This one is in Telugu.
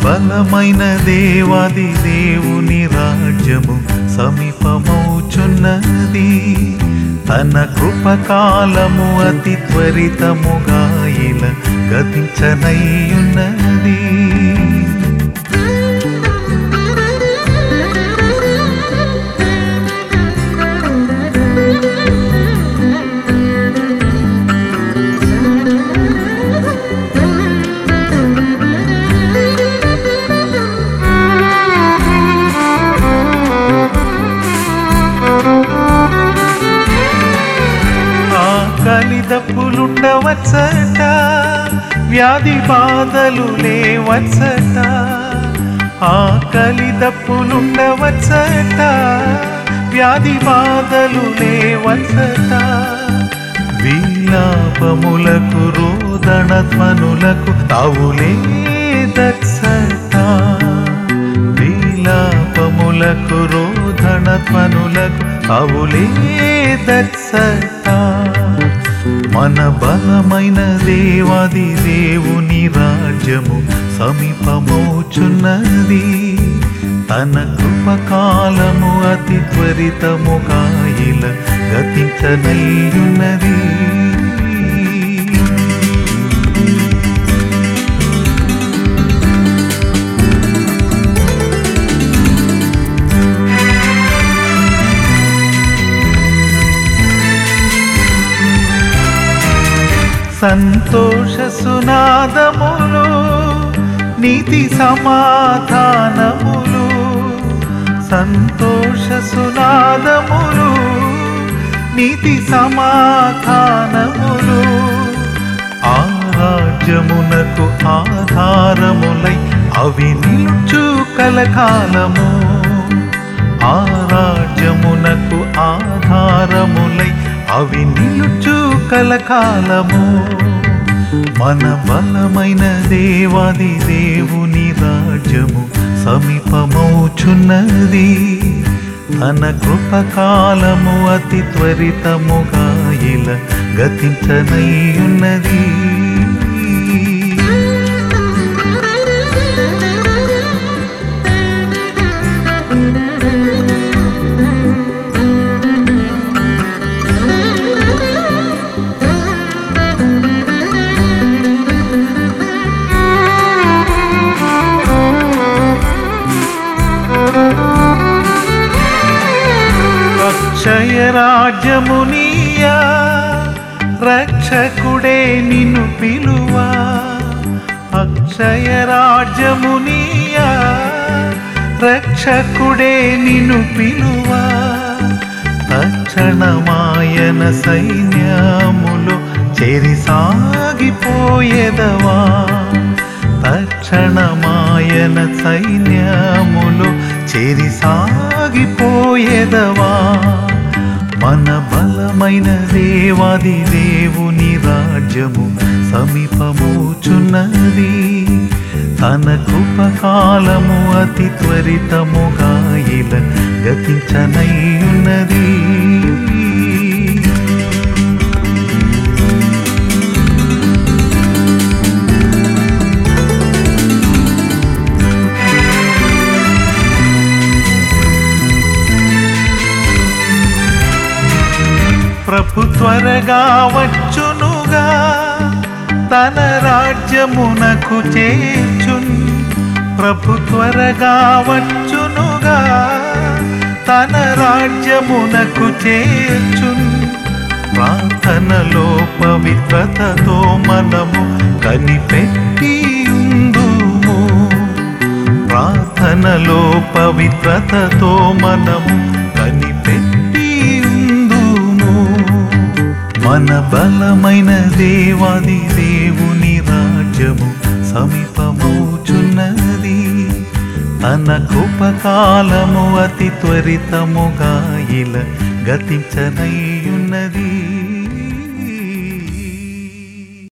బలమైన దేవాది దేవుని రాజ్యము సమీపమవుచున్నది తన కృపకాలము అతి త్వరితముగా ఇలా గతించనయ్యున్నది ఆ కలిదప్పులుండవచ్చట వ్యాధి బాధలు లేవచ్చట ఆ కలిదప్పులుండవచ్చట వ్యాధి బాధలు లేవచ్చట విలాపములకు రోదణ ధ్వనులకు తావులేదచ్చట విలాపములకు రోదణ ధ్వనులకు తావులేదచ్చట మన బలమైన దేవాది దేవుని రాజ్యము సమీపమవుచున్నది తన కృపకాలము అతి త్వరితముగా ఇలా గతించనయ్యున్నది సంతోష సునాదములు నీతి సమాధానములు సంతోష సునాదములు నీతి సమాధానములు ఆ రాజ్యమునకు ఆధారములై అవి నిలుచు కలకాలము ఆ రాజ్యమునకు ఆధారములై అవి నిలుచు కలకాలము మన బలమైన దేవాది దేవుని రాజ్యము సమీపమవుచున్నది తన కృపకాలము అతి త్వరితముగా ఇలా గతించనయ్యున్నది అక్షయ రాజ్యమునియా రక్షకుడే నిన్ను పిలువా అక్షయ రాజ్యమునియా రక్షకుడే నిన్ను పిలువా తక్షణమాయన సైన్యములు చెరి సాగిపోయేదవా తక్షణమాయన సైన్యములు చెరి సాగిపోయేదవా మన బలమైన దేవాది దేవుని రాజ్యము సమీపమవుచున్నది తన కృపకాలము అతి త్వరితముగా ఇలా గతించనయ్యున్నది ప్రభు త్వరగా వచ్చునుగా తన రాజ్యమునకు చేర్చున్ ప్రభు త్వరగా వచ్చునుగా తన రాజ్యమునకు చేర్చున్ ప్రార్థనలో పవిత్రతతో మనము కనిపెట్టి ఉందుము ప్రార్థనలో పవిత్రతతో మనము కనిపెట్టి ఉందుము మన బలమైన దేవాది దేవుని రాజ్యము సమీపమవుచున్నది తన కృపకాలము అతి త్వరితముగా ఇలా గతించనయ్యున్నది